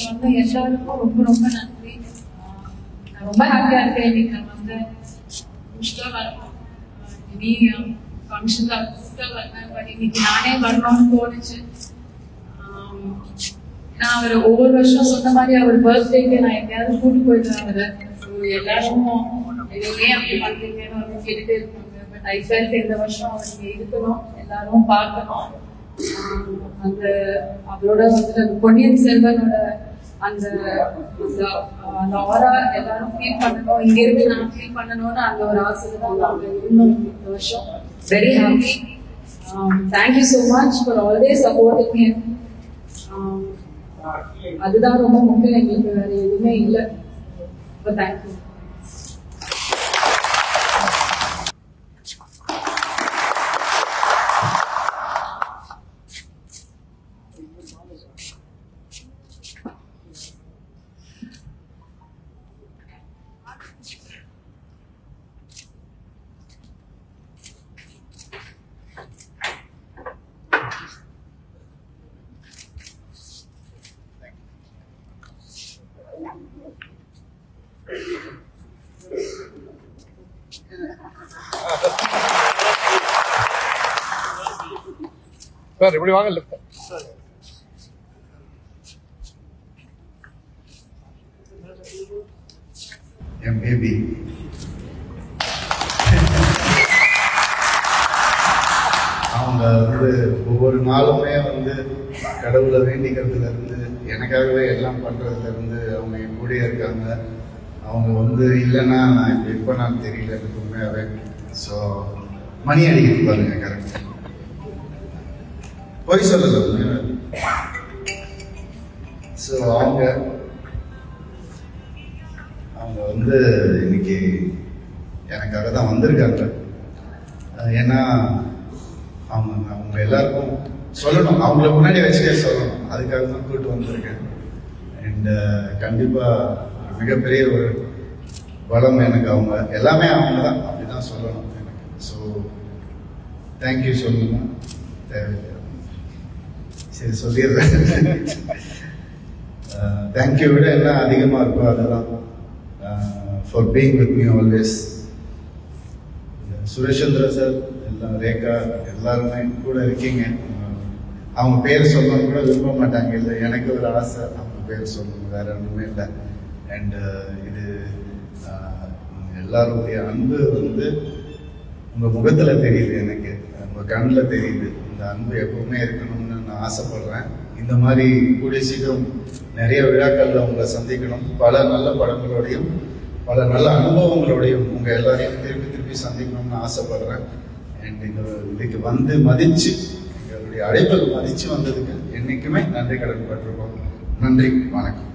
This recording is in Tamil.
சொன்ன எல்லாருக்கும் ரொம்ப ரொம்ப நன்றி ஆஹ் நான் ரொம்ப ஹாப்பியா இருக்கேன் இன்னைக்கு நான் வந்து முஷ்டா வரணும் இனி ஃபங்க்ஷன்ல கூப்பிட்டா வரேன் பட் இன்னைக்கு நானே வரணும்னு தோணுச்சு ஆம், நான் அவர் ஒவ்வொரு வருஷம் சொன்ன மாதிரி அவர் பர்த்டேக்கு நான் எங்கேயாவது கூட்டு போயிடுவேன் அவரை So, எல்லாரும் இது ஏன் அப்படி பண்றீங்கன்னு வந்து கேட்டுட்டே இருப்பாங்க பட் ஐ ஃபெல்ட் இந்த வருஷம் அவர் இங்க இருக்கணும் எல்லாரும் பார்க்கணும் ஆம், அந்த அவரோட வந்துட்டு அந்த பொன்னியின் செல்வனோட அந்த அந்த- அந்த ஆரா எல்லாரும் ஃபீல் பண்ணணும் இங்க இருந்து நான் ஃபீல் பண்ணணும்னு அந்த ஒரு ஆசை தான் நாங்க இருந்தோம் இந்த வருஷம் very happy thank you so much for always supporting me அதுதான் ரொம்ப முக்கியம் எங்களுக்கு வேற எதுவுமே இல்லை ரொம்ப தேங்க்யூ சார் இப்படி வாங்க லெஃப்ட் என் பேபி அவங்க வந்து ஒவ்வொரு நாளுமே வந்து கடவுளை வேண்டிக்கிறதுல இருந்து எனக்காகவே எல்லாம் பண்றதுல இருந்து அவங்க என் கூடயே இருக்காங்க அவங்க வந்து இல்லைன்னா நான் இப்போ இப்போ நான் தெரியல எனக்கு உண்மையாவே ஸோ மணி அடிக்கிறது பாருங்க கரெக்ட் பொய் சொல்லல உண்மையாவே ஸோ அவங்க அவங்க வந்து இன்னைக்கு எனக்காக தான் வந்திருக்காங்க அஹ் ஏன்னா அவங்க அவங்க எல்லாருக்கும் சொல்லணும் அவங்கள முன்னாடி வச்சுட்டே சொல்லணும் அதுக்காக தான் கூப்பிட்டு வந்திருக்கேன் அண்ட் கண்டிப்பாக மிகப்பெரிய ஒரு பலம் எனக்கு அவங்க எல்லாமே அவங்க தான் அப்படி தான் சொல்லணும் எனக்கு ஸோ தேங்க்யூ சொல்லணும் தேவையில்லை சரி சொல்லிடுறேன் தேங்க்யூ விட என்ன அதிகமாக இருக்கோ அதுதான் for being with me always Sureshandra sir எல்லாம் ரேகா எல்லாருமே கூட இருக்கீங்க அஹ் அவங்க பேர் சொல்லணும் கூட விரும்ப மாட்டாங்க இல்லை எனக்கு ஒரு ஆசை அவங்க பேர் சொல்லணும் வேற ஒன்றுமே இல்லை அண்ட் இது அஹ், எல்லாருடைய அன்பு வந்து உங்க முகத்துல தெரியுது எனக்கு உங்க கண்ணில் தெரியுது இந்த அன்பு எப்பவுமே இருக்கணும்னு நான் ஆசைப்படுறேன் இந்த மாதிரி கூடிய சீக்கிரம் நிறைய விழாக்கள்ல உங்களை சந்திக்கணும் பல நல்ல படங்களோடையும் பல நல்ல அனுபவங்களோடையும் உங்க எல்லாரையும் திருப்பி திருப்பி சந்திக்கணும்னு ஆசைப்படுறேன் அண்ட் இந்த இதுக்கு வந்து மதிச்சு எங்களுடைய அழைப்பை மதிச்சு வந்ததுக்கு என்னைக்குமே நன்றி கடன் பட்டிருக்கோம் நன்றி வணக்கம்